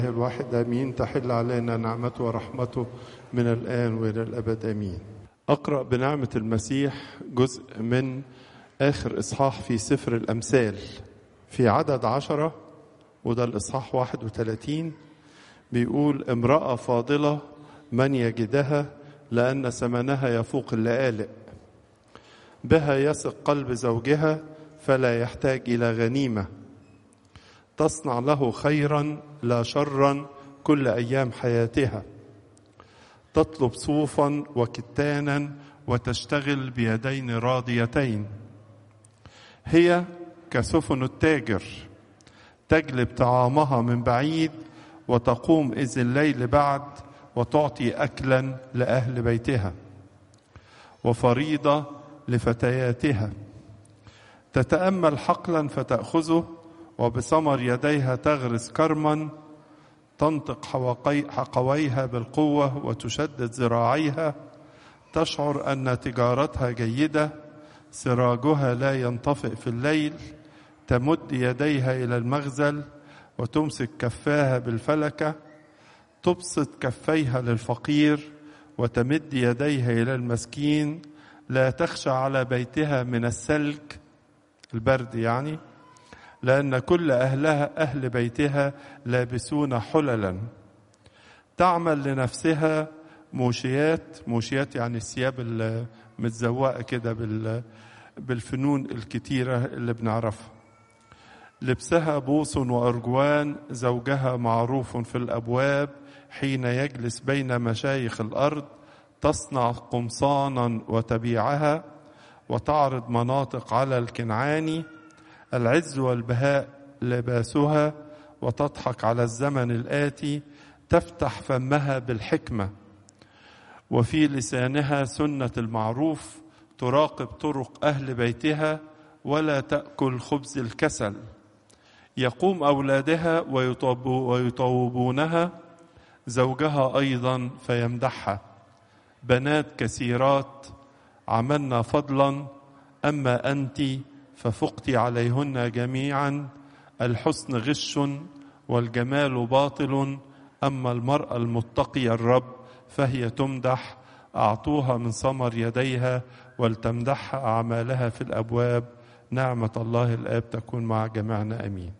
الواحد امين تحل علينا نعمته ورحمته من الان والى الابد امين. اقرا بنعمه المسيح جزء من اخر اصحاح في سفر الامثال في عدد عشره وده الاصحاح 31 بيقول امراه فاضله من يجدها لان ثمنها يفوق اللآلئ بها يثق قلب زوجها فلا يحتاج الى غنيمه تصنع له خيرا لا شرا كل ايام حياتها تطلب صوفا وكتانا وتشتغل بيدين راضيتين هي كسفن التاجر تجلب طعامها من بعيد وتقوم اذ الليل بعد وتعطي اكلا لاهل بيتها وفريضه لفتياتها تتامل حقلا فتاخذه وبثمر يديها تغرس كرما تنطق حقويها بالقوة وتشدد ذراعيها تشعر أن تجارتها جيدة سراجها لا ينطفئ في الليل تمد يديها إلى المغزل وتمسك كفاها بالفلكة تبسط كفيها للفقير وتمد يديها إلى المسكين لا تخشى على بيتها من الثلج البرد يعني لأن كل أهلها أهل بيتها لابسون حللا تعمل لنفسها موشيات موشيات يعني الثياب المتزوقة كده بالفنون الكتيرة اللي بنعرفها لبسها بوص وأرجوان زوجها معروف في الأبواب حين يجلس بين مشايخ الأرض تصنع قمصانا وتبيعها وتعرض مناطق على الكنعاني العز والبهاء لباسها وتضحك على الزمن الآتي تفتح فمها بالحكمة وفي لسانها سنة المعروف تراقب طرق أهل بيتها ولا تأكل خبز الكسل يقوم أولادها ويطوبونها زوجها أيضا فيمدحها بنات كثيرات عملنا فضلا أما أنتِ ففقت عليهن جميعا الحسن غش والجمال باطل اما المراه المتقيه الرب فهي تمدح اعطوها من ثمر يديها ولتمدحها اعمالها في الابواب نعمه الله الاب تكون مع جميعنا امين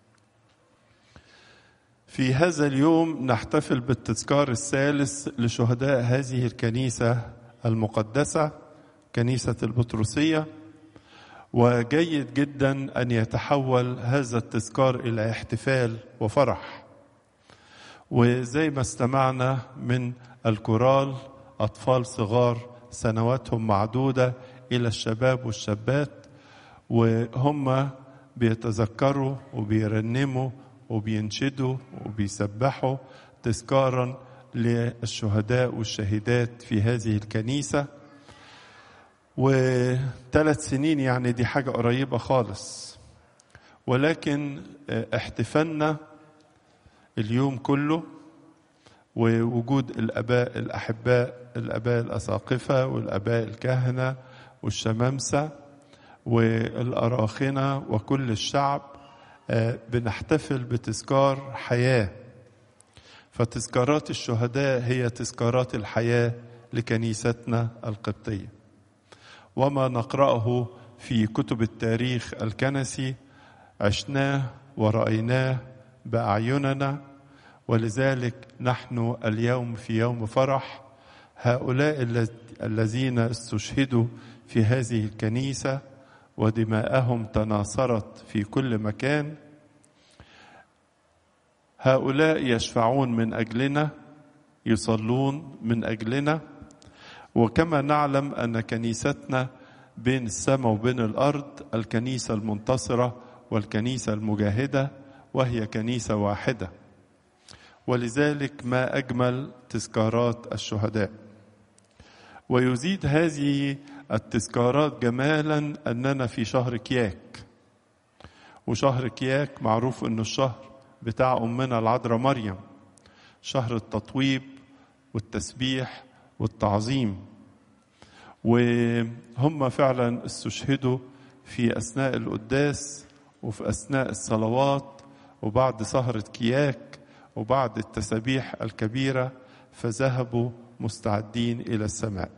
في هذا اليوم نحتفل بالتذكار الثالث لشهداء هذه الكنيسه المقدسه كنيسه البطرسيه وجيد جدا ان يتحول هذا التذكار الى احتفال وفرح وزي ما استمعنا من الكورال اطفال صغار سنواتهم معدوده الى الشباب والشابات وهم بيتذكروا وبيرنموا وبينشدوا وبيسبحوا تذكارا للشهداء والشهيدات في هذه الكنيسه وثلاث سنين يعني دي حاجة قريبة خالص ولكن احتفالنا اليوم كله ووجود الآباء الأحباء الآباء الأساقفة والآباء الكهنة والشمامسة والأراخنة وكل الشعب بنحتفل بتذكار حياة فتذكارات الشهداء هي تذكارات الحياة لكنيستنا القبطيه وما نقراه في كتب التاريخ الكنسي عشناه ورايناه باعيننا ولذلك نحن اليوم في يوم فرح هؤلاء الذين استشهدوا في هذه الكنيسه ودماءهم تناثرت في كل مكان هؤلاء يشفعون من اجلنا يصلون من اجلنا وكما نعلم ان كنيستنا بين السماء وبين الارض الكنيسه المنتصره والكنيسه المجاهده وهي كنيسه واحده ولذلك ما اجمل تذكارات الشهداء ويزيد هذه التذكارات جمالا اننا في شهر كياك وشهر كياك معروف انه الشهر بتاع امنا العذراء مريم شهر التطويب والتسبيح والتعظيم وهم فعلا استشهدوا في اثناء القداس وفي اثناء الصلوات وبعد سهره كياك وبعد التسابيح الكبيرة فذهبوا مستعدين إلى السماء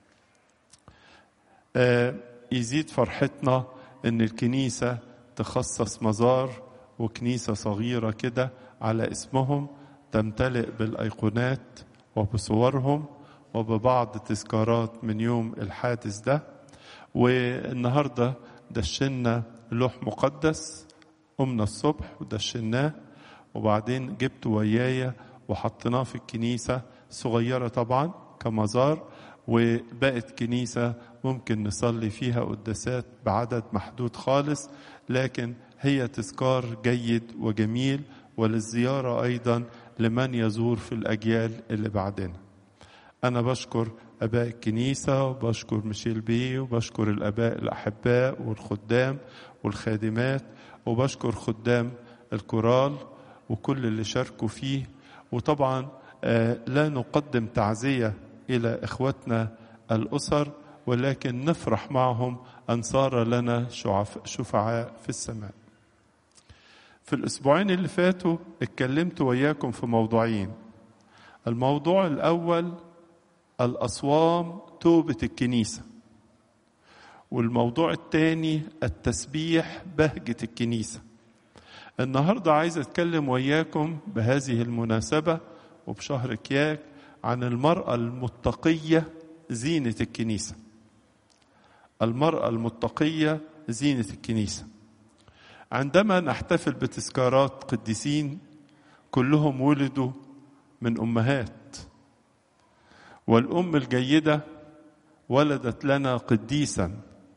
آه، يزيد فرحتنا ان الكنيسه تخصص مزار وكنيسه صغيره كده على اسمهم تمتلئ بالايقونات وبصورهم وببعض تذكارات من يوم الحادث ده والنهارده دشنا لوح مقدس قمنا الصبح ودشناه وبعدين جبت ويايا وحطيناه في الكنيسه صغيره طبعا كمزار وبقت كنيسة ممكن نصلي فيها قداسات بعدد محدود خالص لكن هي تذكار جيد وجميل وللزيارة أيضا لمن يزور في الأجيال اللي بعدنا أنا بشكر أباء الكنيسة وبشكر ميشيل بيه وبشكر الأباء الأحباء والخدام والخادمات وبشكر خدام الكورال وكل اللي شاركوا فيه وطبعا لا نقدم تعزيه الى اخوتنا الاسر ولكن نفرح معهم ان صار لنا شفعاء في السماء. في الاسبوعين اللي فاتوا اتكلمت وياكم في موضوعين. الموضوع الاول الاصوام توبه الكنيسه. والموضوع الثاني التسبيح بهجه الكنيسه. النهارده عايز اتكلم وياكم بهذه المناسبه وبشهر كياك عن المرأة المتقية زينة الكنيسة. المرأة المتقية زينة الكنيسة. عندما نحتفل بتذكارات قديسين كلهم ولدوا من أمهات. والأم الجيدة ولدت لنا قديسا.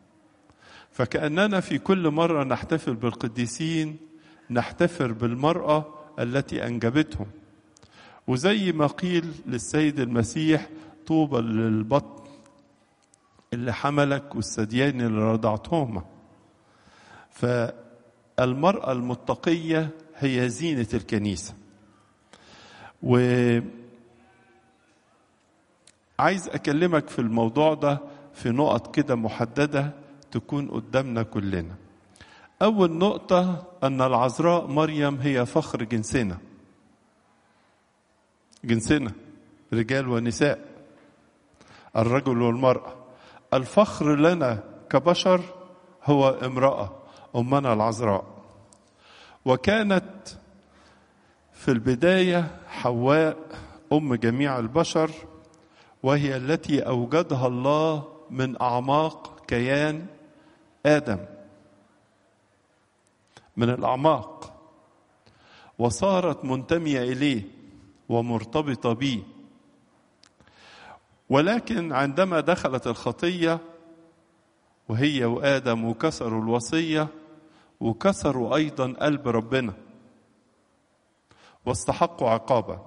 فكأننا في كل مرة نحتفل بالقديسين نحتفل بالمرأة التي أنجبتهم. وزي ما قيل للسيد المسيح طوبى للبطن اللي حملك والثديين اللي رضعتهما فالمرأة المتقية هي زينة الكنيسة و عايز أكلمك في الموضوع ده في نقط كده محددة تكون قدامنا كلنا أول نقطة أن العذراء مريم هي فخر جنسنا جنسنا رجال ونساء الرجل والمرأة الفخر لنا كبشر هو امرأة أمنا العذراء وكانت في البداية حواء أم جميع البشر وهي التي أوجدها الله من أعماق كيان آدم من الأعماق وصارت منتمية إليه ومرتبطه به ولكن عندما دخلت الخطيه وهي وادم وكسروا الوصيه وكسروا ايضا قلب ربنا واستحقوا عقابه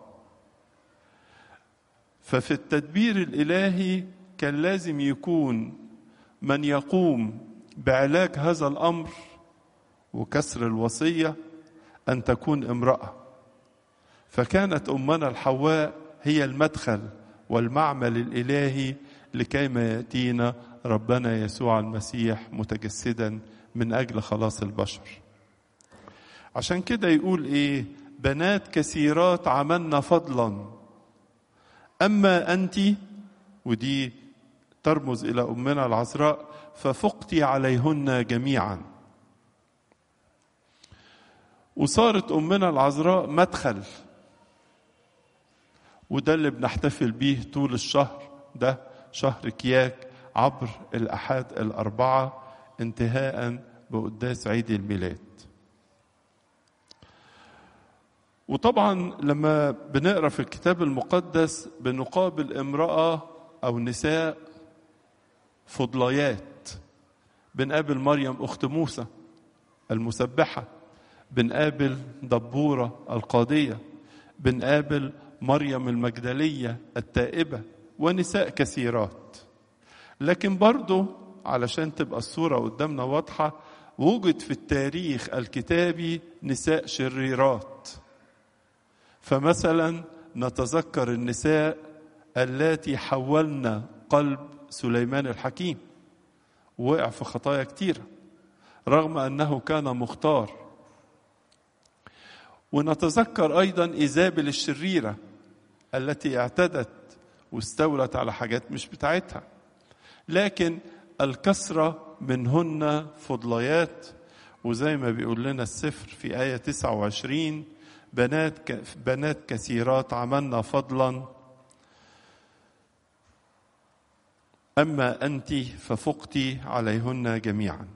ففي التدبير الالهي كان لازم يكون من يقوم بعلاج هذا الامر وكسر الوصيه ان تكون امراه فكانت امنا الحواء هي المدخل والمعمل الالهي لكيما ياتينا ربنا يسوع المسيح متجسدا من اجل خلاص البشر عشان كده يقول ايه بنات كثيرات عملنا فضلا اما انت ودي ترمز الى امنا العذراء ففقتي عليهن جميعا وصارت امنا العذراء مدخل وده اللي بنحتفل بيه طول الشهر ده شهر كياك عبر الأحاد الأربعة انتهاء بقداس عيد الميلاد وطبعا لما بنقرا في الكتاب المقدس بنقابل امراه او نساء فضليات بنقابل مريم اخت موسى المسبحه بنقابل دبوره القاضيه بنقابل مريم المجدليه التائبه ونساء كثيرات لكن برضه علشان تبقى الصوره قدامنا واضحه وجد في التاريخ الكتابي نساء شريرات فمثلا نتذكر النساء اللاتي حولن قلب سليمان الحكيم وقع في خطايا كتيره رغم انه كان مختار ونتذكر ايضا ايزابل الشريره التي اعتدت واستولت على حاجات مش بتاعتها لكن الكثره منهن فضليات وزي ما بيقول لنا السفر في آية 29 بنات بنات كثيرات عملنا فضلا أما أنت ففقت عليهن جميعا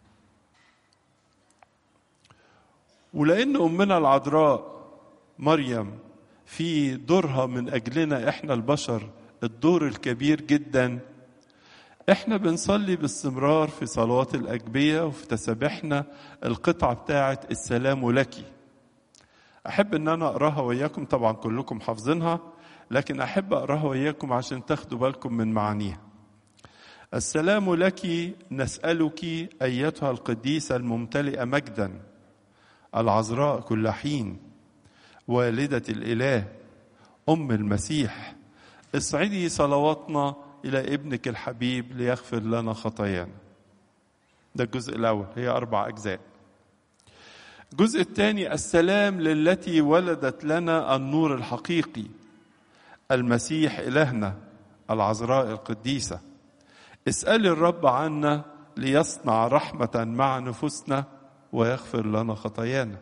ولأن أمنا العذراء مريم في دورها من أجلنا إحنا البشر الدور الكبير جدا احنا بنصلي باستمرار في صلوات الأجبية وفي تسابيحنا القطعة بتاعة السلام لك أحب أن أنا أقراها وإياكم طبعا كلكم حافظينها لكن أحب أقراها وإياكم عشان تاخدوا بالكم من معانيها السلام لك نسألك أيتها القديسة الممتلئة مجدا العذراء كل حين والدة الإله أم المسيح اصعدي صلواتنا إلى ابنك الحبيب ليغفر لنا خطايانا ده الجزء الأول هي أربع أجزاء الجزء الثاني السلام للتي ولدت لنا النور الحقيقي المسيح إلهنا العذراء القديسة اسألي الرب عنا ليصنع رحمة مع نفوسنا ويغفر لنا خطايانا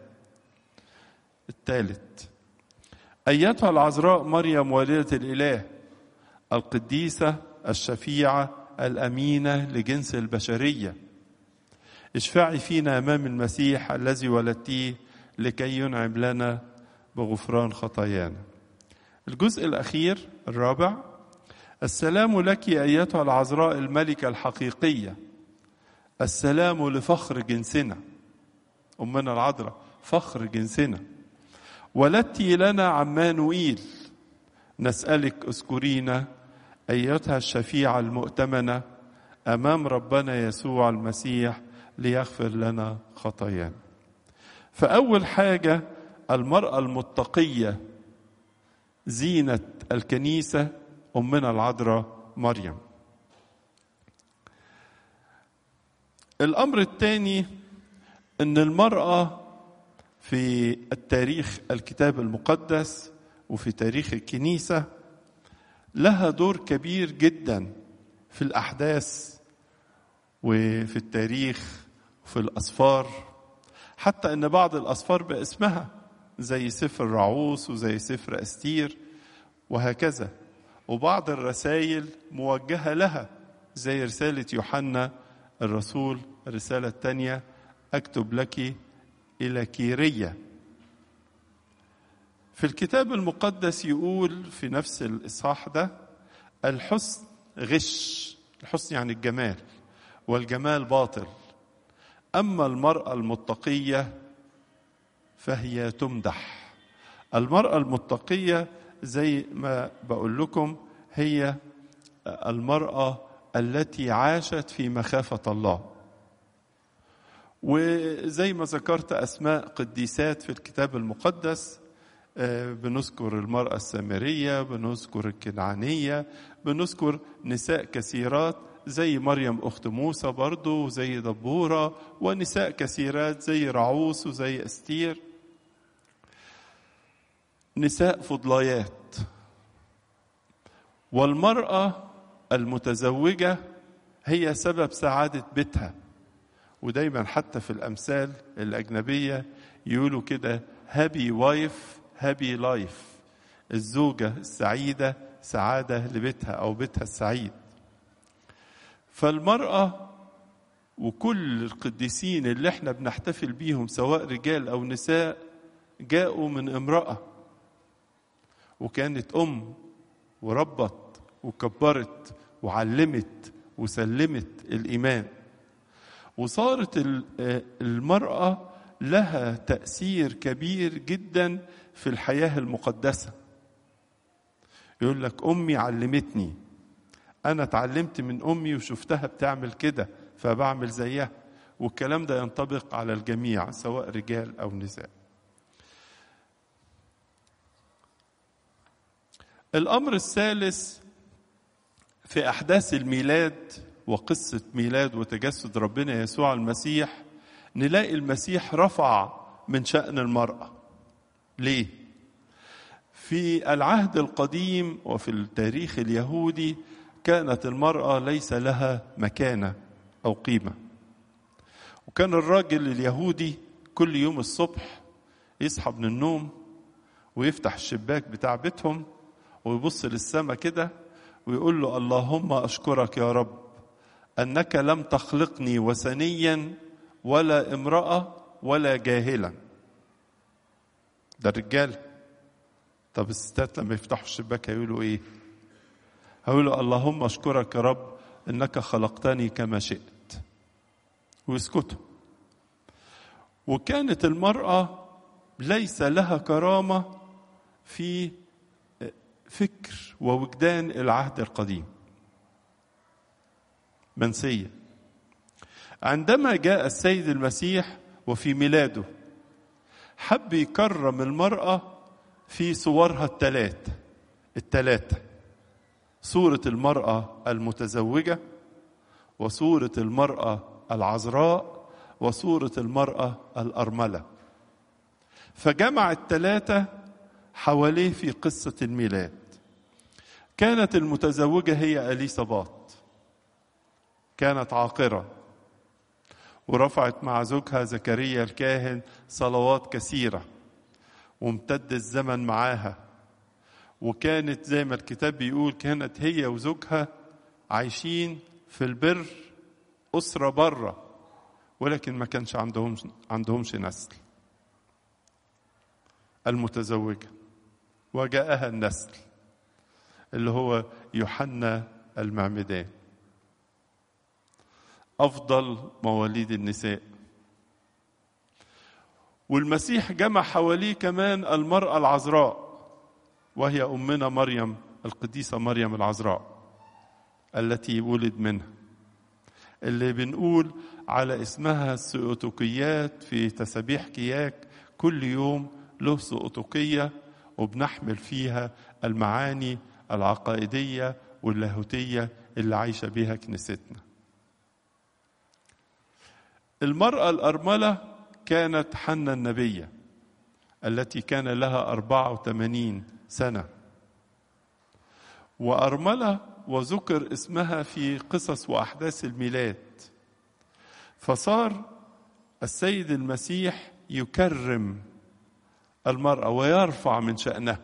الثالث أيتها العذراء مريم والدة الإله القديسة الشفيعة الأمينة لجنس البشرية اشفعي فينا أمام المسيح الذي ولدتيه لكي ينعم لنا بغفران خطايانا الجزء الأخير الرابع السلام لك أيتها العذراء الملكة الحقيقية السلام لفخر جنسنا أمنا العذراء فخر جنسنا ولدتي لنا عمانوئيل نسألك اذكرينا أيتها الشفيعة المؤتمنة أمام ربنا يسوع المسيح ليغفر لنا خطايانا فأول حاجة المرأة المتقية زينة الكنيسة أمنا العذراء مريم الأمر الثاني أن المرأة في التاريخ الكتاب المقدس وفي تاريخ الكنيسة لها دور كبير جدا في الأحداث وفي التاريخ وفي الأسفار حتى أن بعض الأسفار باسمها زي سفر رعوس وزي سفر أستير وهكذا وبعض الرسائل موجهة لها زي رسالة يوحنا الرسول الرسالة الثانية أكتب لك إلى كيرية في الكتاب المقدس يقول في نفس الإصحاح ده الحسن غش الحسن يعني الجمال والجمال باطل أما المرأة المتقية فهي تمدح المرأة المتقية زي ما بقول لكم هي المرأة التي عاشت في مخافة الله وزي ما ذكرت أسماء قديسات في الكتاب المقدس بنذكر المرأة السامرية بنذكر الكنعانية بنذكر نساء كثيرات زي مريم أخت موسى برضو وزي دبورة ونساء كثيرات زي رعوس وزي أستير نساء فضليات والمرأة المتزوجة هي سبب سعادة بيتها ودايما حتى في الأمثال الأجنبية يقولوا كده هابي وايف هابي لايف الزوجة السعيدة سعادة لبيتها أو بيتها السعيد فالمرأة وكل القديسين اللي احنا بنحتفل بيهم سواء رجال أو نساء جاءوا من امرأة وكانت أم وربت وكبرت وعلمت وسلمت الإيمان وصارت المرأة لها تأثير كبير جدا في الحياة المقدسة يقول لك أمي علمتني أنا اتعلمت من أمي وشفتها بتعمل كده فبعمل زيها والكلام ده ينطبق على الجميع سواء رجال أو نساء الأمر الثالث في أحداث الميلاد وقصة ميلاد وتجسد ربنا يسوع المسيح نلاقي المسيح رفع من شأن المرأة ليه في العهد القديم وفي التاريخ اليهودي كانت المراه ليس لها مكانه او قيمه وكان الراجل اليهودي كل يوم الصبح يصحى من النوم ويفتح الشباك بتاع بيتهم ويبص للسماء كده ويقول له اللهم اشكرك يا رب انك لم تخلقني وثنيا ولا امراه ولا جاهلا ده الرجال طب الستات لما يفتحوا الشباك هيقولوا ايه هيقولوا اللهم اشكرك يا رب انك خلقتني كما شئت ويسكتوا وكانت المراه ليس لها كرامه في فكر ووجدان العهد القديم منسيه عندما جاء السيد المسيح وفي ميلاده حب يكرم المراه في صورها الثلاثه الثلاثه صوره المراه المتزوجه وصوره المراه العذراء وصوره المراه الارمله فجمع الثلاثه حواليه في قصه الميلاد كانت المتزوجه هي اليصابات كانت عاقره ورفعت مع زوجها زكريا الكاهن صلوات كثيره وامتد الزمن معاها وكانت زي ما الكتاب بيقول كانت هي وزوجها عايشين في البر أسرة بره ولكن ما كانش عندهم عندهمش نسل المتزوجة وجاءها النسل اللي هو يوحنا المعمدان أفضل مواليد النساء والمسيح جمع حواليه كمان المرأة العذراء وهي أمنا مريم القديسة مريم العذراء التي ولد منها اللي بنقول على اسمها السؤتوكيات في تسابيح كياك كل يوم له سؤتوكية وبنحمل فيها المعاني العقائدية واللاهوتية اللي عايشة بها كنيستنا المرأة الأرملة كانت حنة النبية التي كان لها أربعة وثمانين سنة وأرملة وذكر اسمها في قصص وأحداث الميلاد فصار السيد المسيح يكرم المرأة ويرفع من شأنها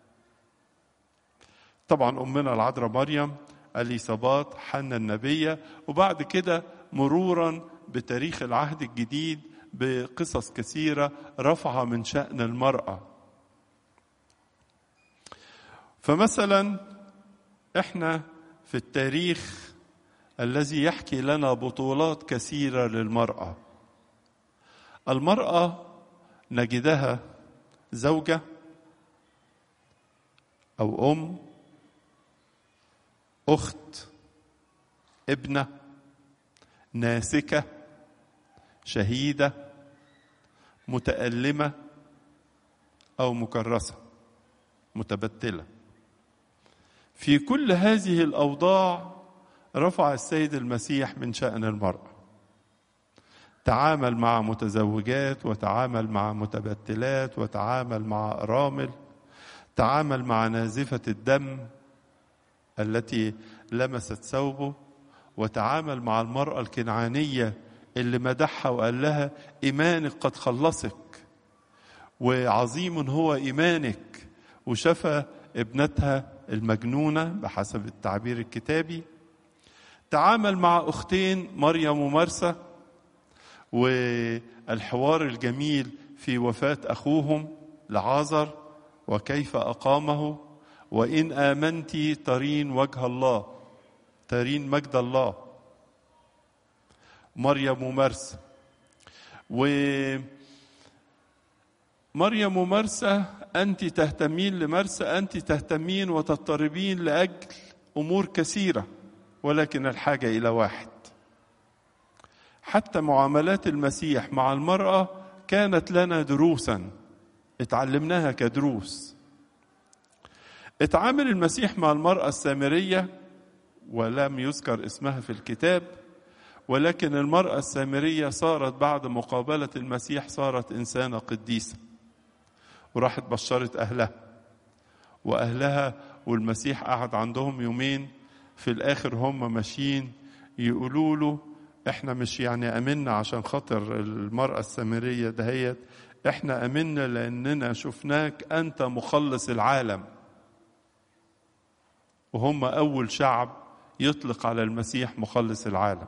طبعا أمنا العذراء مريم اليصابات حنا النبية وبعد كده مرورا بتاريخ العهد الجديد بقصص كثيرة رفع من شأن المرأة فمثلا احنا في التاريخ الذي يحكي لنا بطولات كثيرة للمرأة المرأة نجدها زوجة أو أم أخت ابنة ناسكة شهيدة متألمة أو مكرسة متبتلة في كل هذه الأوضاع رفع السيد المسيح من شأن المرأة تعامل مع متزوجات وتعامل مع متبتلات وتعامل مع أرامل تعامل مع نازفة الدم التي لمست ثوبه وتعامل مع المرأة الكنعانية اللي مدحها وقال لها إيمانك قد خلصك وعظيم هو إيمانك وشفى ابنتها المجنونة بحسب التعبير الكتابي تعامل مع أختين مريم ومرسى والحوار الجميل في وفاة أخوهم لعازر وكيف أقامه وإن آمنت ترين وجه الله ترين مجد الله مريم ومرسى و مريم ومرسى أنت تهتمين لمرسى أنت تهتمين وتضطربين لأجل أمور كثيرة ولكن الحاجة إلى واحد حتى معاملات المسيح مع المرأة كانت لنا دروسا اتعلمناها كدروس اتعامل المسيح مع المرأة السامرية ولم يذكر اسمها في الكتاب ولكن المرأة السامرية صارت بعد مقابلة المسيح صارت إنسانة قديسة وراحت بشرت أهلها وأهلها والمسيح قعد عندهم يومين في الآخر هم ماشيين يقولوا له احنا مش يعني امنا عشان خاطر المرأة السامرية دهيت احنا امنا لاننا شفناك انت مخلص العالم وهم اول شعب يطلق على المسيح مخلص العالم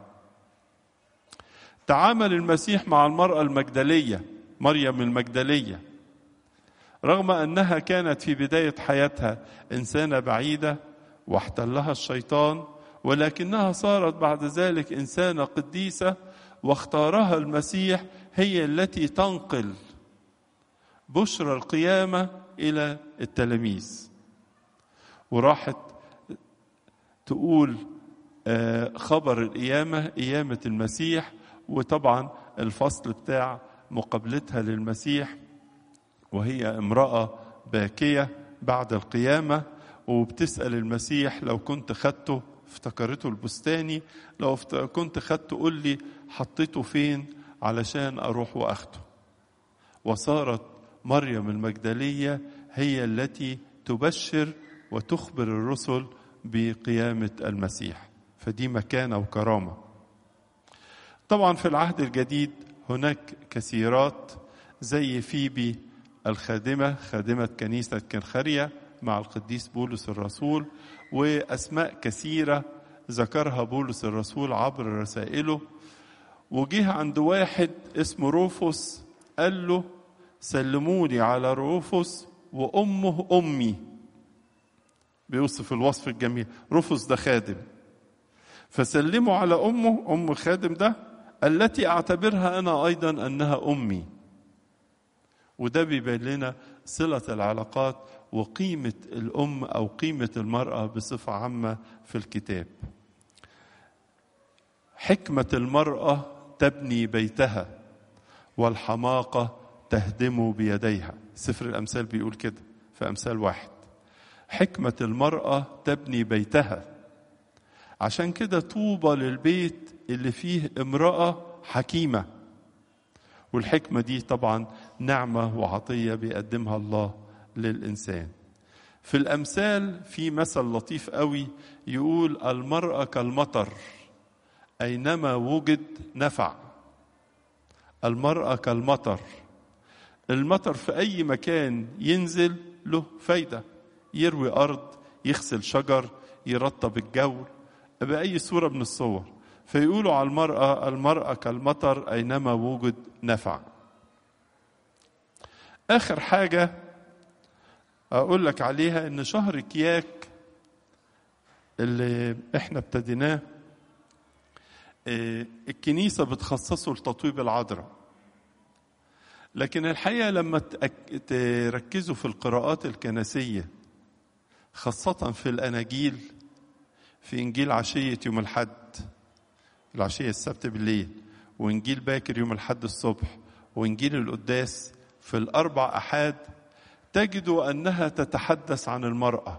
تعامل المسيح مع المرأة المجدلية مريم المجدلية رغم انها كانت في بداية حياتها انسانة بعيدة واحتلها الشيطان ولكنها صارت بعد ذلك انسانه قديسه واختارها المسيح هي التي تنقل بشرى القيامه الى التلاميذ وراحت تقول خبر القيامه قيامه المسيح وطبعا الفصل بتاع مقابلتها للمسيح وهي امراه باكيه بعد القيامه وبتسال المسيح لو كنت خدته افتكرته البستاني لو كنت خدته قول لي حطيته فين علشان اروح واخده وصارت مريم المجدليه هي التي تبشر وتخبر الرسل بقيامه المسيح فدي مكانه وكرامه طبعا في العهد الجديد هناك كثيرات زي فيبي الخادمه خادمه كنيسه كنخريه مع القديس بولس الرسول واسماء كثيره ذكرها بولس الرسول عبر رسائله وجه عند واحد اسمه روفوس قال له سلموني على روفوس وامه امي بيوصف الوصف الجميل روفوس ده خادم فسلموا على امه ام خادم ده التي اعتبرها انا ايضا انها امي وده بيبين لنا صله العلاقات وقيمة الأم أو قيمة المرأة بصفة عامة في الكتاب. حكمة المرأة تبني بيتها والحماقة تهدم بيديها. سفر الأمثال بيقول كده في أمثال واحد. حكمة المرأة تبني بيتها. عشان كده طوبى للبيت اللي فيه امرأة حكيمة. والحكمة دي طبعا نعمة وعطية بيقدمها الله للإنسان في الأمثال في مثل لطيف قوي يقول المرأة كالمطر أينما وجد نفع المرأة كالمطر المطر في أي مكان ينزل له فايدة يروي أرض يغسل شجر يرطب الجو بأي صورة من الصور فيقولوا على المرأة المرأة كالمطر أينما وجد نفع آخر حاجة أقول لك عليها إن شهر كياك اللي إحنا ابتديناه الكنيسة بتخصصه لتطويب العذراء لكن الحقيقة لما تركزوا في القراءات الكنسية خاصة في الأناجيل في إنجيل عشية يوم الحد العشية السبت بالليل وإنجيل باكر يوم الحد الصبح وإنجيل القداس في الأربع أحاد تجدوا أنها تتحدث عن المرأة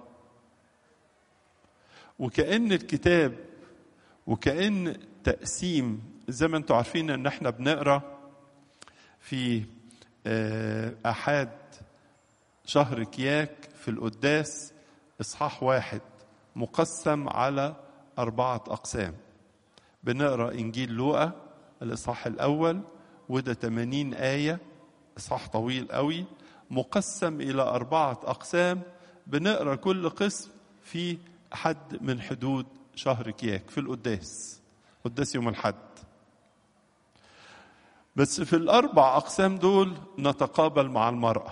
وكأن الكتاب وكأن تقسيم زي ما انتم عارفين ان احنا بنقرا في احاد شهر كياك في القداس اصحاح واحد مقسم على اربعه اقسام بنقرا انجيل لوقا الاصحاح الاول وده 80 ايه اصحاح طويل قوي مقسم الى اربعه اقسام بنقرا كل قسم في حد من حدود شهر كياك في القداس قداس يوم الحد بس في الأربع أقسام دول نتقابل مع المرأة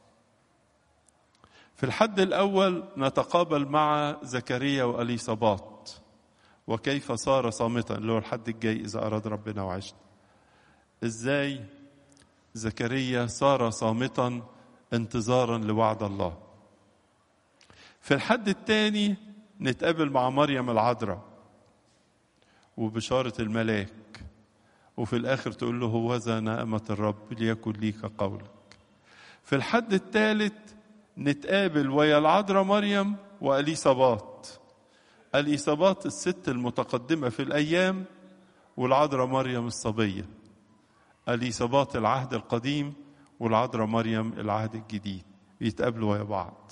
في الحد الأول نتقابل مع زكريا وأليصابات وكيف صار صامتا اللي هو الحد الجاي إذا أراد ربنا وعشنا إزاي زكريا صار صامتا انتظارا لوعد الله في الحد الثاني نتقابل مع مريم العذراء وبشارة الملاك وفي الآخر تقول له هوذا نعمة الرب ليكن ليك قولك في الحد الثالث نتقابل ويا العذراء مريم وأليصابات أليصابات الست المتقدمة في الأيام والعذراء مريم الصبية أليصابات العهد القديم والعذراء مريم العهد الجديد بيتقابلوا ويا بعض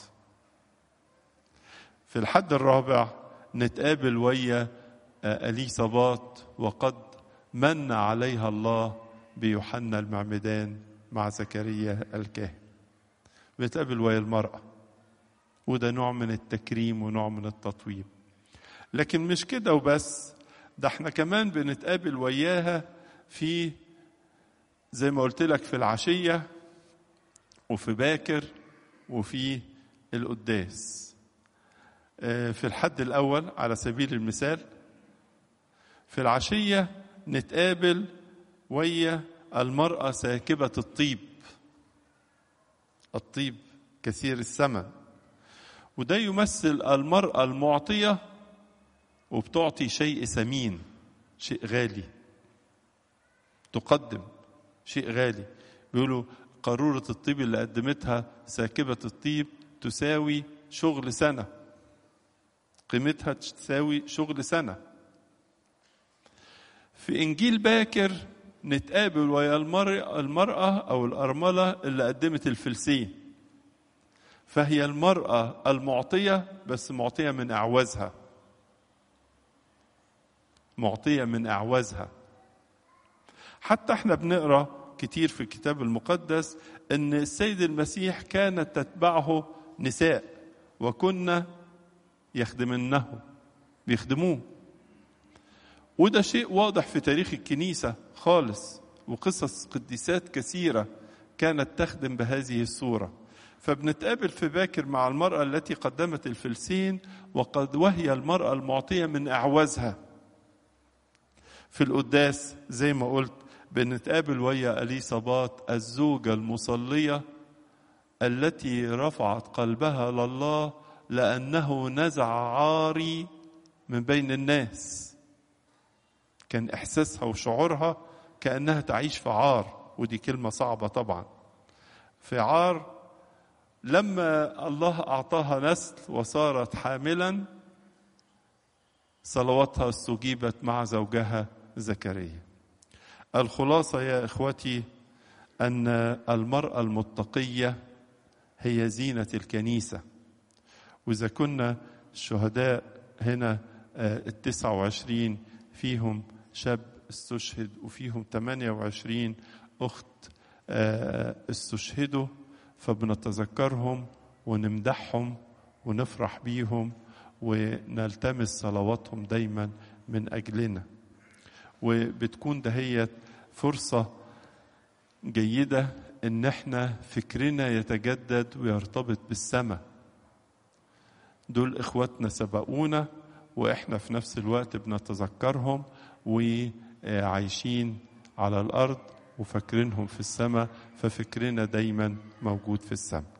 في الحد الرابع نتقابل ويا أليصابات وقد من عليها الله بيوحنا المعمدان مع زكريا الكاهن بنتقابل ويا المرأة وده نوع من التكريم ونوع من التطويب لكن مش كده وبس ده احنا كمان بنتقابل وياها في زي ما قلت لك في العشية وفي باكر وفي القداس في الحد الأول على سبيل المثال في العشية نتقابل ويا المرأة ساكبة الطيب الطيب كثير الثمن وده يمثل المرأة المعطية وبتعطي شيء ثمين شيء غالي تقدم شيء غالي بيقولوا قارورة الطيب اللي قدمتها ساكبة الطيب تساوي شغل سنة قيمتها تساوي شغل سنة في إنجيل باكر نتقابل ويا المرأة أو الأرملة اللي قدمت الفلسين فهي المرأة المعطية بس معطية من أعوازها معطية من أعوازها حتى احنا بنقرا كتير في الكتاب المقدس ان السيد المسيح كانت تتبعه نساء وكنا يخدمنه بيخدموه وده شيء واضح في تاريخ الكنيسة خالص وقصص قديسات كثيرة كانت تخدم بهذه الصورة فبنتقابل في باكر مع المرأة التي قدمت الفلسين وقد وهي المرأة المعطية من أعوازها في القداس زي ما قلت بنتقابل ويا أليصابات الزوجة المصلية التي رفعت قلبها لله لأنه نزع عاري من بين الناس كان إحساسها وشعورها كأنها تعيش في عار ودي كلمة صعبة طبعا في عار لما الله أعطاها نسل وصارت حاملا صلواتها استجيبت مع زوجها زكريا الخلاصة يا إخوتي أن المرأة المتقية هي زينة الكنيسة وإذا كنا الشهداء هنا التسعة وعشرين فيهم شاب استشهد وفيهم 28 أخت استشهدوا فبنتذكرهم ونمدحهم ونفرح بيهم ونلتمس صلواتهم دايما من أجلنا وبتكون دهيت فرصة جيدة إن احنا فكرنا يتجدد ويرتبط بالسماء دول إخواتنا سبقونا وإحنا في نفس الوقت بنتذكرهم وعايشين على الأرض وفاكرينهم في السماء ففكرنا دايما موجود في السماء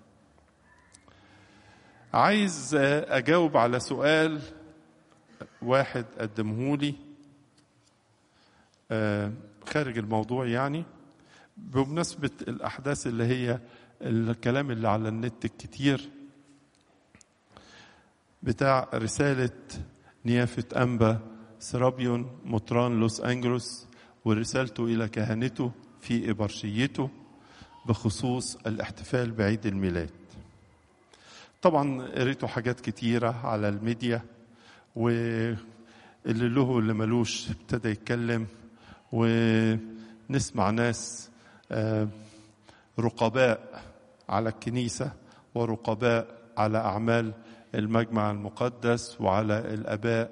عايز أجاوب على سؤال واحد قدمهولي خارج الموضوع يعني بمناسبة الأحداث اللي هي الكلام اللي على النت الكتير بتاع رسالة نيافة أنبا سرابيون مطران لوس أنجلوس ورسالته إلى كهنته في إبرشيته بخصوص الاحتفال بعيد الميلاد طبعا قريتوا حاجات كتيرة على الميديا واللي له واللي ملوش ابتدى يتكلم ونسمع ناس رقباء على الكنيسة ورقباء على أعمال المجمع المقدس وعلى الآباء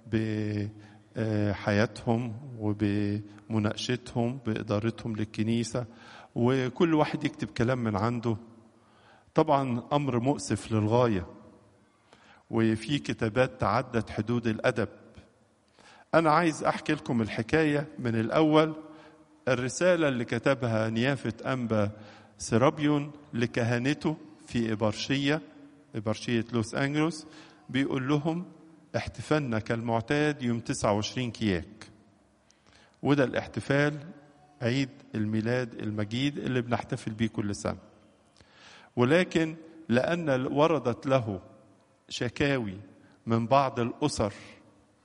بحياتهم وبمناقشتهم بإدارتهم للكنيسة وكل واحد يكتب كلام من عنده طبعا أمر مؤسف للغاية وفي كتابات تعدت حدود الأدب أنا عايز أحكي لكم الحكاية من الأول الرسالة اللي كتبها نيافة أنبا سرابيون لكهنته في إبرشية إبرشية لوس أنجلوس بيقول لهم احتفالنا كالمعتاد يوم 29 كياك وده الاحتفال عيد الميلاد المجيد اللي بنحتفل بيه كل سنة ولكن لأن وردت له شكاوي من بعض الأسر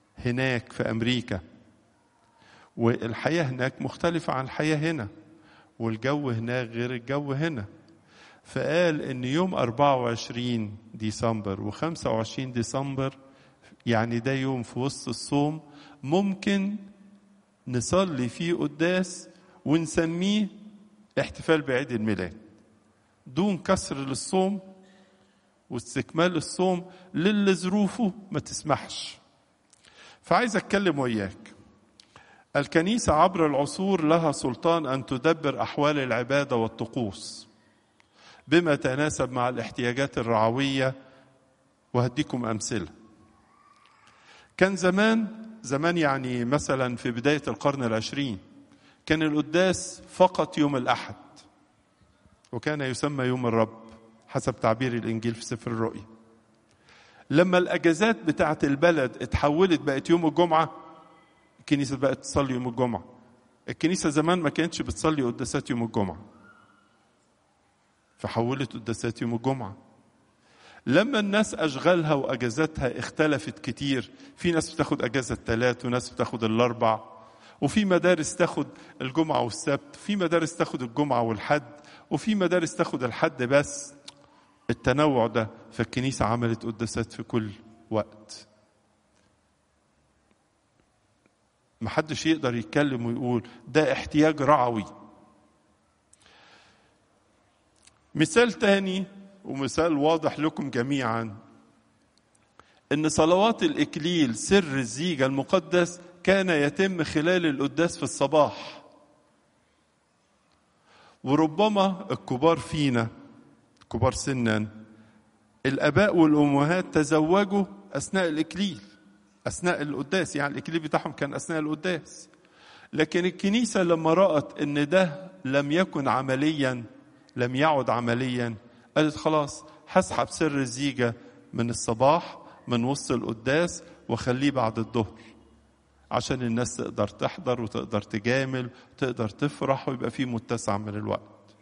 هناك في أمريكا والحياة هناك مختلفة عن الحياة هنا والجو هناك غير الجو هنا فقال ان يوم 24 ديسمبر و25 ديسمبر يعني ده يوم في وسط الصوم ممكن نصلي فيه قداس ونسميه احتفال بعيد الميلاد دون كسر للصوم واستكمال الصوم للي ظروفه ما تسمحش فعايز اتكلم وياك الكنيسة عبر العصور لها سلطان أن تدبر أحوال العبادة والطقوس بما تناسب مع الاحتياجات الرعوية وهديكم أمثلة كان زمان زمان يعني مثلا في بداية القرن العشرين كان القداس فقط يوم الأحد وكان يسمى يوم الرب حسب تعبير الإنجيل في سفر الرؤيا لما الأجازات بتاعة البلد اتحولت بقت يوم الجمعة الكنيسة بقت تصلي يوم الجمعة الكنيسة زمان ما كانتش بتصلي قداسات يوم الجمعة فحولت قداسات يوم الجمعة لما الناس أشغالها وأجازاتها اختلفت كتير في ناس بتاخد أجازة الثلاث وناس بتاخد الأربع وفي مدارس تاخد الجمعة والسبت في مدارس تاخد الجمعة والحد وفي مدارس تاخد الحد بس التنوع ده فالكنيسة عملت قداسات في كل وقت محدش يقدر يتكلم ويقول ده احتياج رعوي مثال تاني ومثال واضح لكم جميعا ان صلوات الاكليل سر الزيجة المقدس كان يتم خلال القداس في الصباح وربما الكبار فينا كبار سنا الاباء والامهات تزوجوا اثناء الاكليل اثناء القداس يعني الاكليل بتاعهم كان اثناء القداس لكن الكنيسه لما رات ان ده لم يكن عمليا لم يعد عمليا قالت خلاص هسحب سر الزيجه من الصباح من وسط القداس واخليه بعد الظهر عشان الناس تقدر تحضر وتقدر تجامل وتقدر تفرح ويبقى فيه متسع من الوقت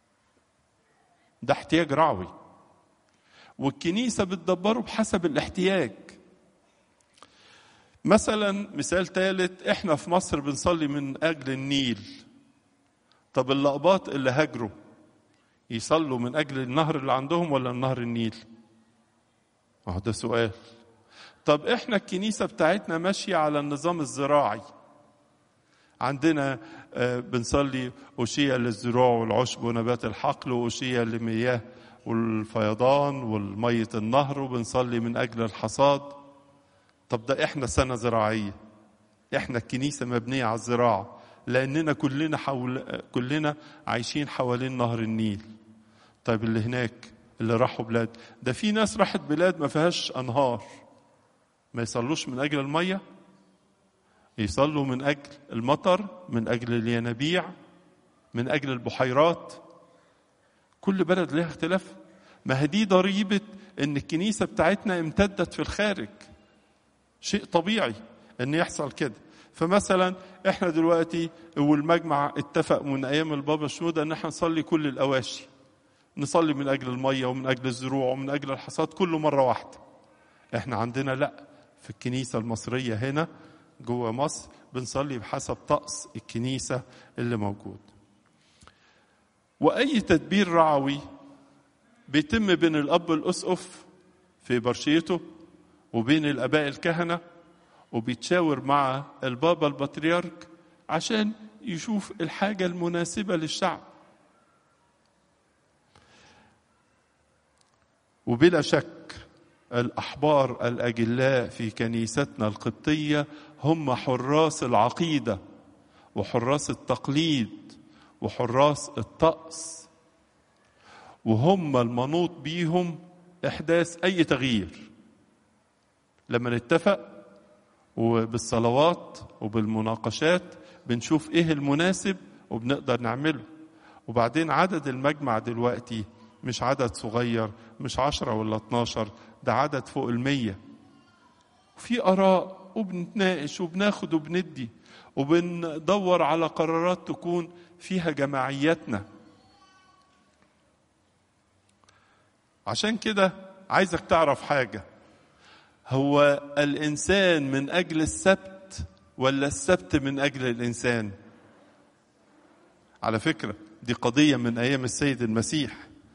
ده احتياج رعوي والكنيسة بتدبره بحسب الاحتياج مثلا مثال ثالث احنا في مصر بنصلي من اجل النيل طب اللقباط اللي هاجروا يصلوا من اجل النهر اللي عندهم ولا النهر النيل اهو ده سؤال طب احنا الكنيسه بتاعتنا ماشيه على النظام الزراعي عندنا بنصلي أشية للزروع والعشب ونبات الحقل وأشية لمياه والفيضان والمية النهر وبنصلي من أجل الحصاد طب ده احنا سنة زراعية احنا الكنيسة مبنية على الزراعة لأننا كلنا حول كلنا عايشين حوالين نهر النيل طيب اللي هناك اللي راحوا بلاد ده في ناس راحت بلاد ما فيهاش أنهار ما يصلوش من أجل المية يصلوا من أجل المطر من أجل الينابيع من أجل البحيرات كل بلد لها اختلاف ما دي ضريبة إن الكنيسة بتاعتنا امتدت في الخارج شيء طبيعي إن يحصل كده فمثلا احنا دلوقتي والمجمع اتفق من ايام البابا شنودة ان احنا نصلي كل الاواشي نصلي من اجل الميه ومن اجل الزروع ومن اجل الحصاد كله مره واحده احنا عندنا لا في الكنيسه المصريه هنا جوه مصر بنصلي بحسب طقس الكنيسه اللي موجود واي تدبير رعوي بيتم بين الاب الاسقف في برشيته وبين الاباء الكهنه وبيتشاور مع البابا البطريرك عشان يشوف الحاجه المناسبه للشعب وبلا شك الاحبار الاجلاء في كنيستنا القبطيه هم حراس العقيده وحراس التقليد وحراس الطقس وهم المنوط بيهم احداث اي تغيير لما نتفق وبالصلوات وبالمناقشات بنشوف ايه المناسب وبنقدر نعمله وبعدين عدد المجمع دلوقتي مش عدد صغير مش عشرة ولا اتناشر ده عدد فوق المية في آراء وبنتناقش وبناخد وبندي وبندور على قرارات تكون فيها جماعياتنا عشان كده عايزك تعرف حاجة هو الإنسان من أجل السبت ولا السبت من أجل الإنسان على فكرة دي قضية من أيام السيد المسيح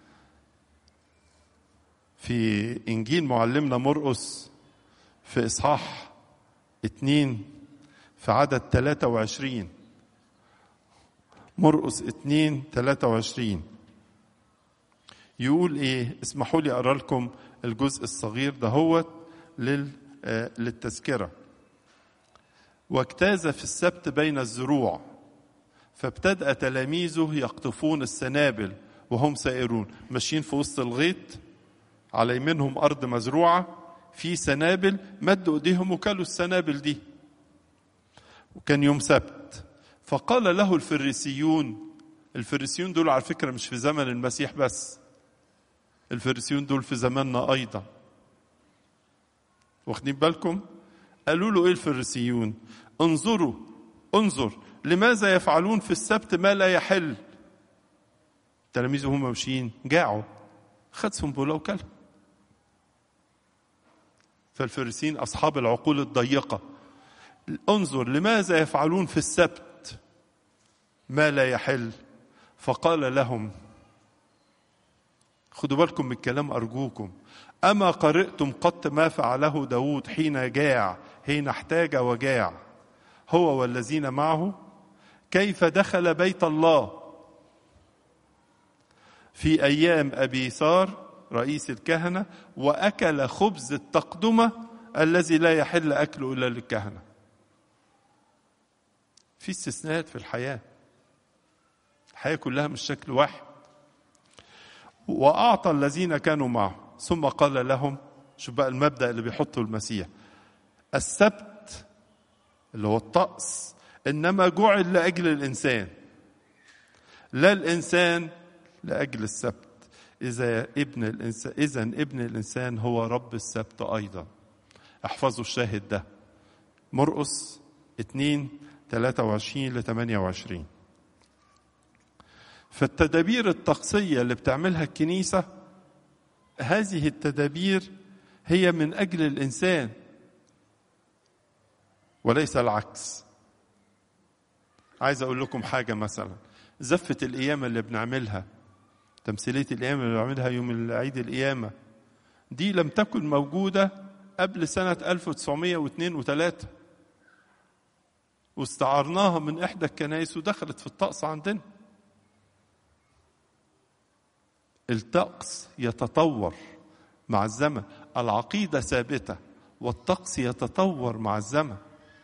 في إنجيل معلمنا مرقس في إصحاح اتنين في عدد 23 مرقس اتنين 23 يقول ايه اسمحوا لي اقرا لكم الجزء الصغير دهوت لل آه للتذكره واجتاز في السبت بين الزروع فابتدأ تلاميذه يقطفون السنابل وهم سائرون ماشيين في وسط الغيط على يمينهم أرض مزروعة في سنابل مدوا ايديهم وكلوا السنابل دي وكان يوم سبت فقال له الفريسيون الفريسيون دول على فكرة مش في زمن المسيح بس الفريسيون دول في زماننا أيضا واخدين بالكم قالوا له ايه الفريسيون انظروا انظر لماذا يفعلون في السبت ما لا يحل تلاميذه هم ماشيين جاعوا خد سنبله وكلها فالفريسيين اصحاب العقول الضيقه انظر لماذا يفعلون في السبت ما لا يحل فقال لهم خدوا بالكم من الكلام أرجوكم أما قرأتم قط ما فعله داود حين جاع حين احتاج وجاع هو والذين معه كيف دخل بيت الله في أيام أبي ثار رئيس الكهنة وأكل خبز التقدمة الذي لا يحل أكله إلا للكهنة في استثناءات في الحياة الحياة كلها مش شكل واحد وأعطى الذين كانوا معه ثم قال لهم شوف بقى المبدأ اللي بيحطه المسيح السبت اللي هو الطقس إنما جعل لأجل الإنسان لا الإنسان لأجل السبت إذا ابن الإنسان إذا ابن الإنسان هو رب السبت أيضا احفظوا الشاهد ده مرقس 2 23 ل 28 فالتدابير الطقسية اللي بتعملها الكنيسة هذه التدابير هي من أجل الإنسان وليس العكس عايز أقول لكم حاجة مثلا زفة القيامة اللي بنعملها تمثيلية القيامة اللي بنعملها يوم العيد القيامة دي لم تكن موجودة قبل سنة 1902 و3 واستعرناها من إحدى الكنائس ودخلت في الطقس عندنا الطقس يتطور مع الزمن العقيدة ثابتة والطقس يتطور مع الزمن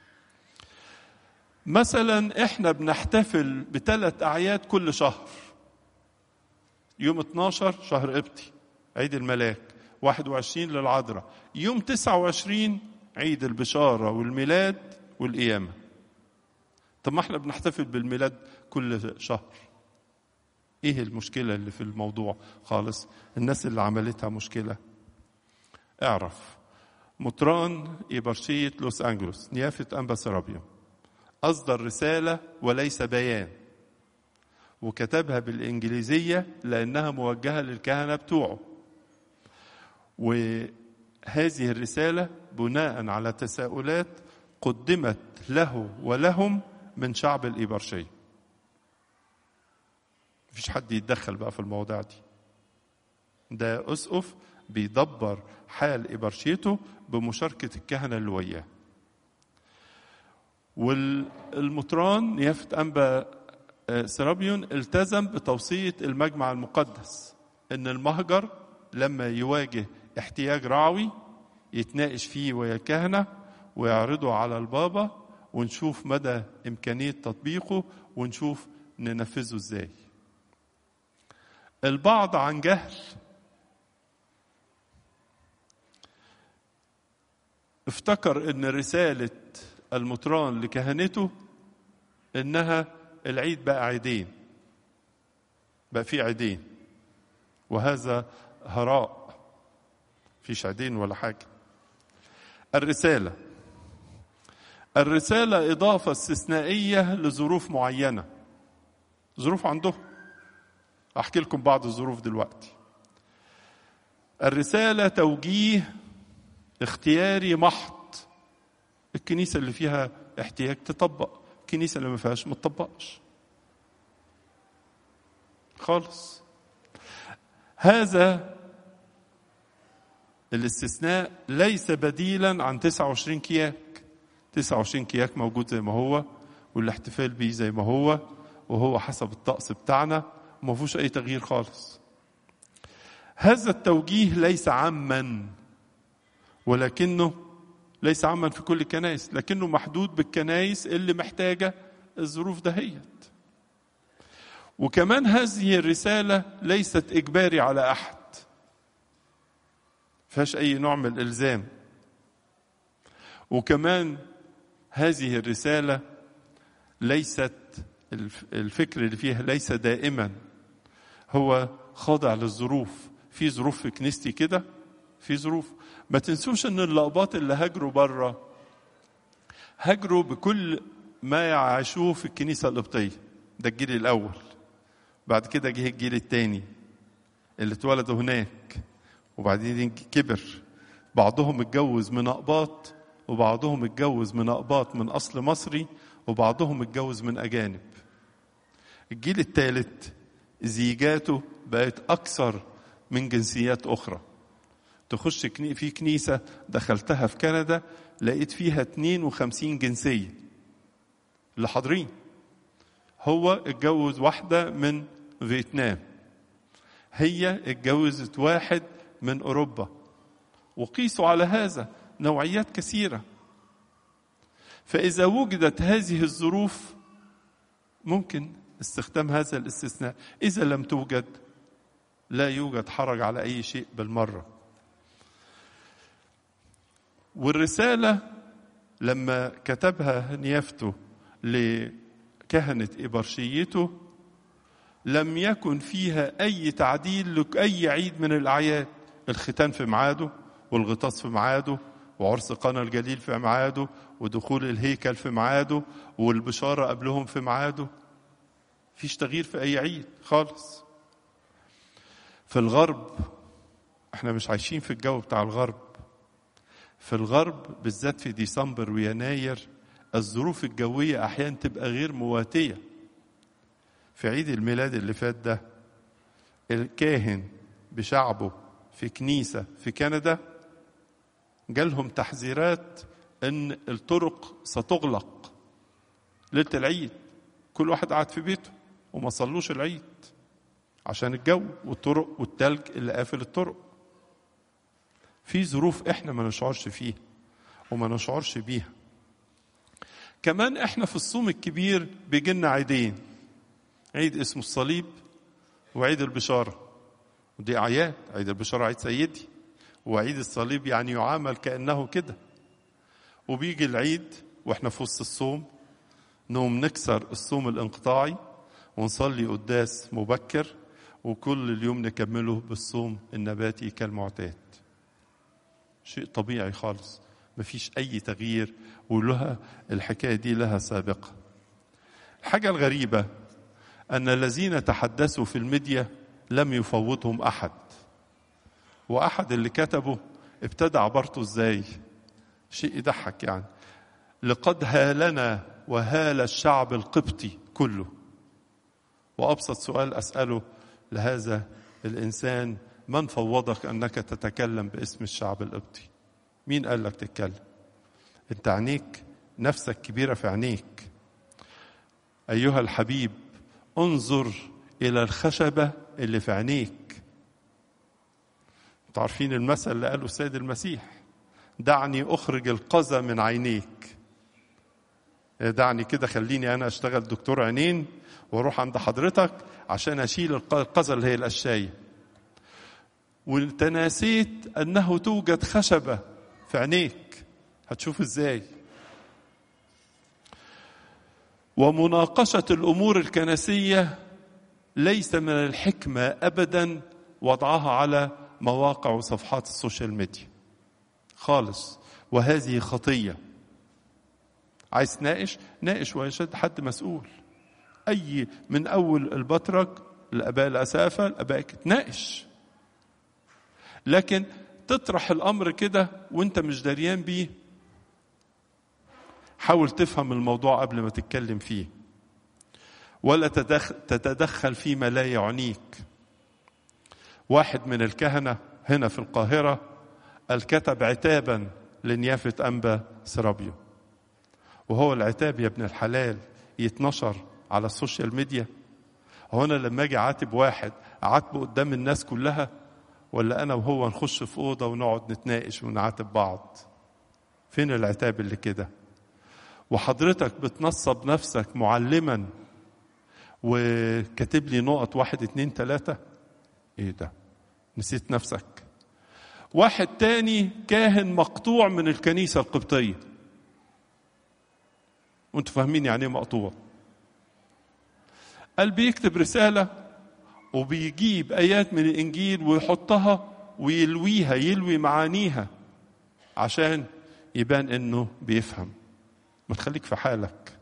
مثلا احنا بنحتفل بثلاث اعياد كل شهر يوم 12 شهر قبطي عيد الملاك 21 للعذراء يوم 29 عيد البشارة والميلاد والقيامة طب ما احنا بنحتفل بالميلاد كل شهر ايه المشكلة اللي في الموضوع خالص الناس اللي عملتها مشكلة اعرف مطران إبرشية لوس أنجلوس نيافة أنبا سرابيوم أصدر رسالة وليس بيان وكتبها بالإنجليزية لأنها موجهة للكهنة بتوعه وهذه الرسالة بناء على تساؤلات قدمت له ولهم من شعب الإبرشية مفيش حد يتدخل بقى في المواضيع دي ده أسقف بيدبر حال إبرشيته بمشاركة الكهنة اللي وياه والمطران نيافة أنبا سرابيون التزم بتوصية المجمع المقدس إن المهجر لما يواجه احتياج رعوي يتناقش فيه ويا الكهنة ويعرضه على البابا ونشوف مدى إمكانية تطبيقه ونشوف ننفذه إزاي البعض عن جهل افتكر ان رسالة المطران لكهنته انها العيد بقى عيدين بقى في عيدين وهذا هراء فيش عيدين ولا حاجة الرسالة الرسالة إضافة استثنائية لظروف معينة ظروف عندهم أحكي لكم بعض الظروف دلوقتي الرسالة توجيه اختياري محض الكنيسة اللي فيها احتياج تطبق الكنيسة اللي ما فيهاش ما تطبقش خالص هذا الاستثناء ليس بديلا عن 29 كياك 29 كياك موجود زي ما هو والاحتفال بيه زي ما هو وهو حسب الطقس بتاعنا وما فيهوش اي تغيير خالص هذا التوجيه ليس عاما ولكنه ليس عاما في كل الكنائس لكنه محدود بالكنائس اللي محتاجه الظروف دهيت وكمان هذه الرساله ليست اجباري على احد فيهاش اي نوع من الالزام وكمان هذه الرساله ليست الفكر اللي فيها ليس دائما هو خاضع للظروف في ظروف في كنيستي كده في ظروف ما تنسوش ان اللقبات اللي هاجروا بره هاجروا بكل ما يعيشوه في الكنيسه القبطيه ده الجيل الاول بعد كده جه الجيل الثاني اللي اتولدوا هناك وبعدين كبر بعضهم اتجوز من اقباط وبعضهم اتجوز من اقباط من اصل مصري وبعضهم اتجوز من اجانب الجيل الثالث زيجاته بقت اكثر من جنسيات اخرى تخش في كنيسه دخلتها في كندا لقيت فيها 52 جنسيه اللي حاضرين هو اتجوز واحده من فيتنام هي اتجوزت واحد من اوروبا وقيسوا على هذا نوعيات كثيره فاذا وجدت هذه الظروف ممكن استخدام هذا الاستثناء اذا لم توجد لا يوجد حرج على اي شيء بالمره والرساله لما كتبها نيافته لكهنه ابرشيته لم يكن فيها اي تعديل لاي عيد من الاعياد الختان في ميعاده والغطاس في ميعاده وعرس قنا الجليل في ميعاده ودخول الهيكل في ميعاده والبشاره قبلهم في ميعاده فيش تغيير في اي عيد خالص في الغرب احنا مش عايشين في الجو بتاع الغرب في الغرب بالذات في ديسمبر ويناير الظروف الجوية أحيانا تبقى غير مواتية في عيد الميلاد اللي فات ده الكاهن بشعبه في كنيسة في كندا جالهم تحذيرات ان الطرق ستغلق ليلة العيد كل واحد قاعد في بيته وما صلوش العيد عشان الجو والطرق والتلج اللي قافل الطرق في ظروف احنا ما نشعرش فيها وما نشعرش بيها كمان احنا في الصوم الكبير بيجينا عيدين عيد اسمه الصليب وعيد البشارة ودي أعياد عيد البشارة عيد سيدي وعيد الصليب يعني يعامل كأنه كده وبيجي العيد واحنا في وسط الصوم نقوم نكسر الصوم الانقطاعي ونصلي قداس مبكر وكل اليوم نكمله بالصوم النباتي كالمعتاد شيء طبيعي خالص مفيش أي تغيير ولها الحكاية دي لها سابقة الحاجة الغريبة أن الذين تحدثوا في الميديا لم يفوضهم أحد وأحد اللي كتبه ابتدى عبارته إزاي شيء يضحك يعني لقد هالنا وهال الشعب القبطي كله وأبسط سؤال أسأله لهذا الإنسان من فوضك أنك تتكلم باسم الشعب القبطي مين قال لك تتكلم انت عينيك نفسك كبيرة في عينيك أيها الحبيب انظر إلى الخشبة اللي في عينيك تعرفين المثل اللي قاله السيد المسيح دعني أخرج القذى من عينيك دعني كده خليني أنا أشتغل دكتور عينين وأروح عند حضرتك عشان أشيل القذى اللي هي القشاية وانت نسيت أنه توجد خشبة في عينيك هتشوف ازاي ومناقشة الأمور الكنسية ليس من الحكمة أبدا وضعها على مواقع وصفحات السوشيال ميديا خالص وهذه خطية عايز تناقش ناقش ويشد حد مسؤول أي من أول البطرك الآباء الأسافة الآباء تناقش لكن تطرح الأمر كده وأنت مش دريان بيه حاول تفهم الموضوع قبل ما تتكلم فيه ولا تتدخل فيما لا يعنيك واحد من الكهنة هنا في القاهرة الكتب عتابا لنيافة أنبا سرابيو وهو العتاب يا ابن الحلال يتنشر على السوشيال ميديا هو أنا لما أجي عاتب واحد أعاتبه قدام الناس كلها ولا أنا وهو نخش في أوضة ونقعد نتناقش ونعاتب بعض فين العتاب اللي كده وحضرتك بتنصب نفسك معلما وكاتب لي نقط واحد اتنين تلاتة ايه ده نسيت نفسك واحد تاني كاهن مقطوع من الكنيسة القبطية وانتوا فاهمين يعني ايه مقطوع قال بيكتب رسالة وبيجيب آيات من الإنجيل ويحطها ويلويها يلوي معانيها عشان يبان إنه بيفهم ما تخليك في حالك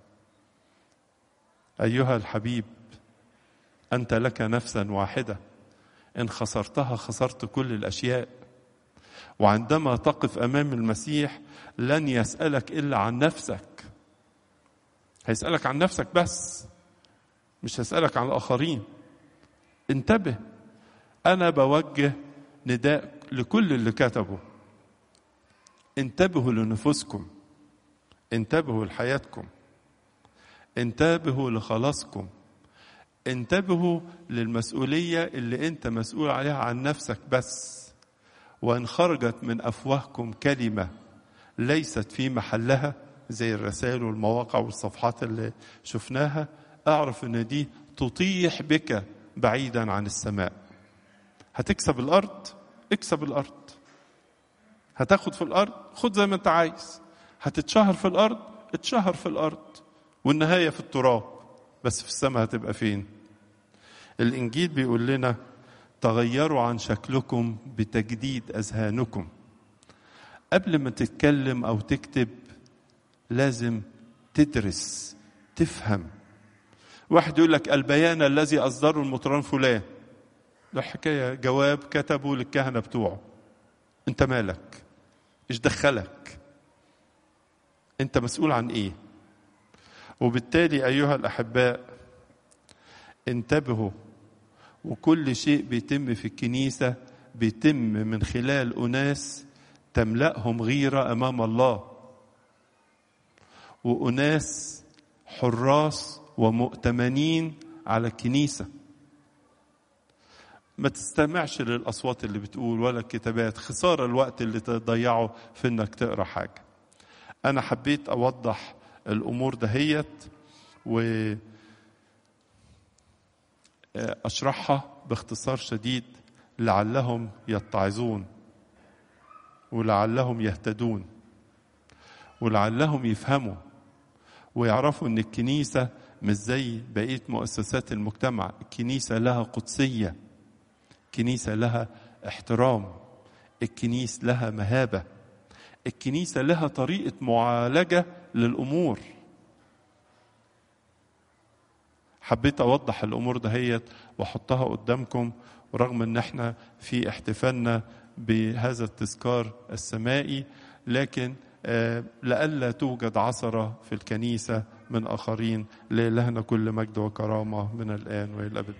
أيها الحبيب أنت لك نفسا واحدة إن خسرتها خسرت كل الأشياء وعندما تقف أمام المسيح لن يسألك إلا عن نفسك هيسألك عن نفسك بس مش هيسألك عن الآخرين انتبه أنا بوجه نداء لكل اللي كتبوا انتبهوا لنفوسكم انتبهوا لحياتكم انتبهوا لخلاصكم انتبهوا للمسؤولية اللي انت مسؤول عليها عن نفسك بس وان خرجت من افواهكم كلمة ليست في محلها زي الرسائل والمواقع والصفحات اللي شفناها اعرف ان دي تطيح بك بعيدا عن السماء هتكسب الارض اكسب الارض هتاخد في الارض خد زي ما انت عايز هتتشهر في الارض اتشهر في الارض والنهايه في التراب بس في السماء هتبقى فين الانجيل بيقول لنا تغيروا عن شكلكم بتجديد اذهانكم قبل ما تتكلم او تكتب لازم تدرس تفهم واحد يقول لك البيان الذي اصدره المطران فلان ده حكايه جواب كتبه للكهنه بتوعه انت مالك ايش دخلك انت مسؤول عن ايه وبالتالي ايها الاحباء انتبهوا وكل شيء بيتم في الكنيسه بيتم من خلال اناس تملاهم غيره امام الله واناس حراس ومؤتمنين على الكنيسه ما تستمعش للاصوات اللي بتقول ولا الكتابات خساره الوقت اللي تضيعه في انك تقرا حاجه انا حبيت اوضح الامور دهيت و اشرحها باختصار شديد لعلهم يتعظون ولعلهم يهتدون ولعلهم يفهموا ويعرفوا ان الكنيسه مش زي بقيه مؤسسات المجتمع الكنيسه لها قدسيه الكنيسه لها احترام الكنيسه لها مهابه الكنيسه لها طريقه معالجه للامور حبيت اوضح الامور دهيت واحطها قدامكم ورغم ان احنا في احتفالنا بهذا التذكار السمائي لكن لئلا توجد عثرة في الكنيسة من آخرين لإلهنا كل مجد وكرامة من الآن وإلى الأبد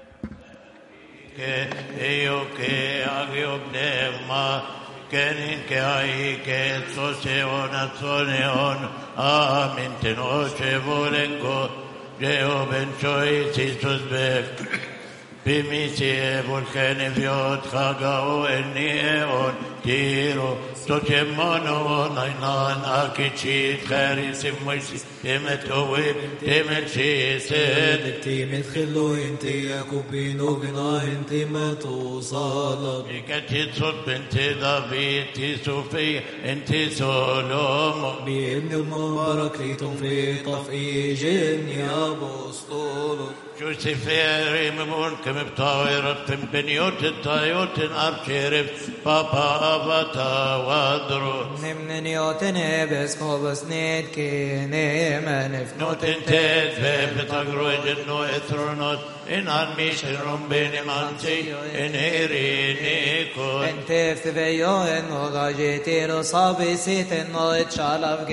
Kenin ke ai ke sose ona sone on amin ten oche volengo Jeo ben choi sisus bek Bimisi volkene viot chagao eni eon tiro Totemono nainan akichit charis moisi temet owe temet shised انتي مدخلو انتي يكوبينو بنا انتي ما توصل كتي صوت بنت دافيد تي صوفي انت سولومون بابن المبارك ليتم في طفئي جن يا بسطول Luciferi mimon kem btawirat tim beniot tayotin abcherif papa avata wadro نمن نيوتن بس كوبس نيت كيني منف notin tet ve betagro ejenno ethronot in an mishirum benim anti in herinikot انت في بيو انو غاجيتي رو صابي سيت انو اتشالف جين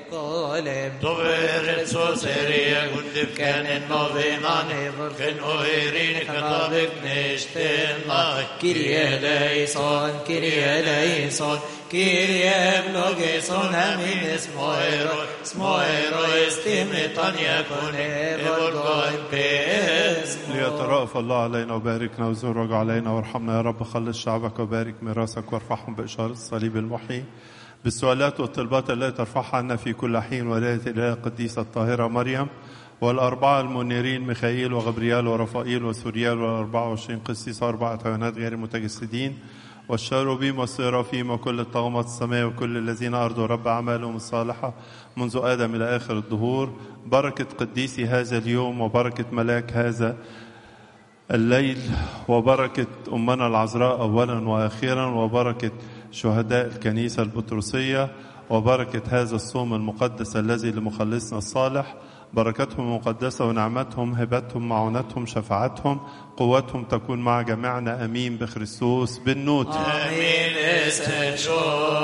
kolem. Toveret så seria gundif kenen novenan Ken oerin katabik nishten lai Kyrie eleison, Kyrie eleison, Kyrie eulogison, amin esmoero, Smoero estimitan yakun evolgoin pes ليترأف الله علينا وباركنا وزرج علينا وارحمنا يا رب خلص شعبك وبارك ميراثك وارفعهم بإشارة الصليب المحيي بالسؤالات والطلبات التي ترفعها عنا في كل حين ولاية الإله القديسة الطاهرة مريم والأربعة المنيرين ميخائيل وغبريال ورفائيل وسوريال والأربعة وعشرين قسيس أربعة حيوانات غير متجسدين والشاروبيم والسيرافيم وكل الطغمات السماء وكل الذين أرضوا رب أعمالهم الصالحة منذ آدم إلى آخر الدهور بركة قديسي هذا اليوم وبركة ملاك هذا الليل وبركة أمنا العذراء أولا وأخيرا وبركة شهداء الكنيسة البطرسية وبركة هذا الصوم المقدس الذي لمخلصنا الصالح بركتهم المقدسة ونعمتهم هبتهم معونتهم شفاعتهم قوتهم تكون مع جميعنا أمين بخريستوس بالنوت Amin estensho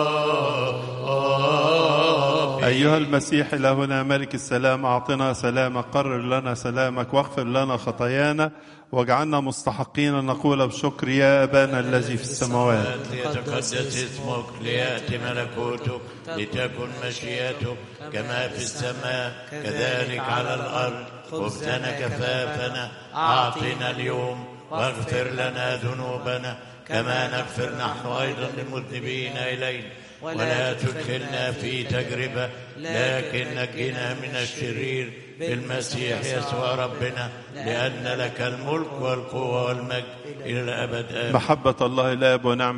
أيها المسيح إلهنا ملك السلام أعطنا سلامك قرر لنا سلامك واغفر لنا خطايانا واجعلنا مستحقين أن نقول بشكر يا أبانا الذي في السماوات ليتقدس اسمك ليأتي ملكوتك لتكن مشيئتك كما في السماء كذلك على الأرض خبزنا كفافنا أعطنا اليوم واغفر لنا ذنوبنا كما نغفر نحن أيضا للمذنبين إلينا ولا تدخلنا في تجربة لكن نجنا من الشرير بالمسيح يسوع ربنا لأن لك الملك والقوة والمجد إلى الأبد آمين محبة الله الآب ونعمة